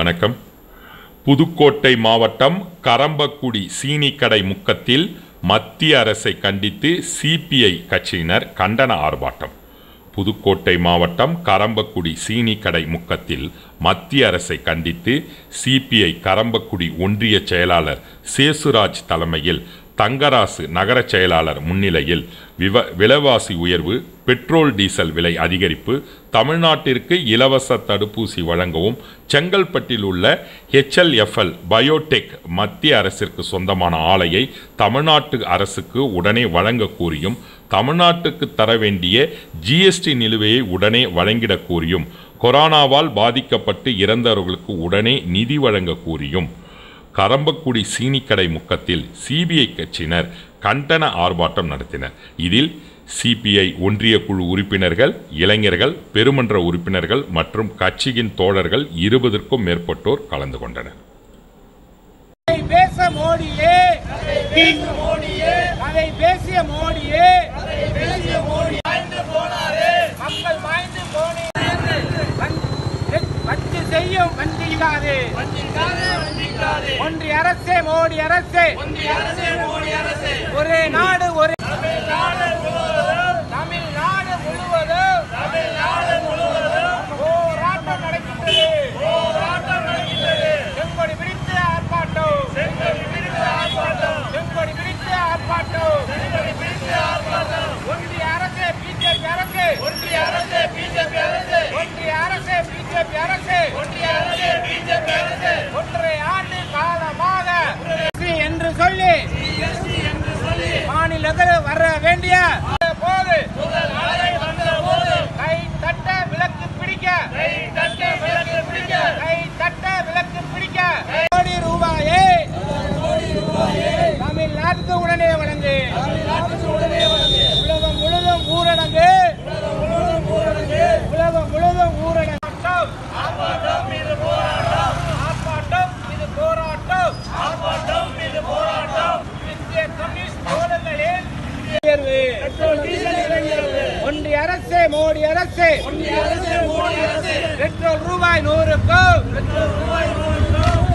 வணக்கம் புதுக்கோட்டை மாவட்டம் கரம்பக்குடி சீனிக்கடை முக்கத்தில் மத்திய அரசை கண்டித்து சிபிஐ கட்சியினர் கண்டன ஆர்ப்பாட்டம் புதுக்கோட்டை மாவட்டம் கரம்பக்குடி சீனிக்கடை முக்கத்தில் மத்திய அரசை கண்டித்து சிபிஐ கரம்பக்குடி ஒன்றிய செயலாளர் சேசுராஜ் தலைமையில் தங்கராசு நகர செயலாளர் முன்னிலையில் விவ விலைவாசி உயர்வு பெட்ரோல் டீசல் விலை அதிகரிப்பு தமிழ்நாட்டிற்கு இலவச தடுப்பூசி வழங்கவும் செங்கல்பட்டில் உள்ள ஹெச்எல்எஃப்எல் பயோடெக் மத்திய அரசிற்கு சொந்தமான ஆலையை தமிழ்நாட்டு அரசுக்கு உடனே வழங்க கோரியும் தமிழ்நாட்டுக்கு தர வேண்டிய ஜிஎஸ்டி நிலுவையை உடனே வழங்கிடக் கோரியும் கொரோனாவால் பாதிக்கப்பட்டு இறந்தவர்களுக்கு உடனே நிதி வழங்க கோரியும் கரம்பக்குடி சீனிக்கடை முக்கத்தில் சிபிஐ கட்சியினர் கண்டன ஆர்ப்பாட்டம் நடத்தினர் இதில் சிபிஐ ஒன்றிய குழு உறுப்பினர்கள் இளைஞர்கள் பெருமன்ற உறுப்பினர்கள் மற்றும் கட்சியின் தோழர்கள் இருபதற்கும் மேற்பட்டோர் கலந்து கொண்டனர் அதை பேச மோடியே அதை பேசிய மோடியே மக்கள் மாய்ந்து போனே வச்சு செய்யும் வஞ்சிக்காது ஒன்றிய அரசே மோடி அரசே ஒரே நாடு ஒரே தமிழ்நாடு முழுவதும் போராட்டம் நடக்கின்றது செங்கொடி பிடித்து ஆர்ப்பாட்டம் செங்கொடி பிடித்து ஆர்ப்பாட்டம் செங்கொடி பிடித்து ஆர்ப்பாட்டம் செங்கொடி பிடித்து ஆர்ப்பாட்டம் ஒன்றிய அரசு பிஜேபி அரசு ஒன்றிய அரசு பிஜேபி அரசு ஒன்றிய அரசு பிஜேபி அரசு ஒன்றிய அரசு பிஜேபி அரசு ஒன்றரை ஆண்டு காலமாக என்று சொல்லி மாநிலத்தில் வர வேண்டிய போது கை தட்ட விலக்கு பிடிக்க கை தட்ட விலக்கு பிடிக்க கை தட்ட விலக்கு பிடிக்க கோடி ரூபாயை தமிழ்நாட்டுக்கு உடனே வழங்கு உலகம் முழுதும் ஊரடங்கு உலகம் முழுதும் ஊரடங்கு ஆர்ப்பாட்டம் இது போராட்டம் ஆர்ப்பாட்டம் இது போராட்டம் ஆர்ப்பாட்டம் இது போராட்டம் இந்திய கம்யூனிஸ்ட் தோழர்களின் உயர்வு ஒன்றிய அரசு மோடி அரசு பெட்ரோல் ரூபாய் நூறுக்கும்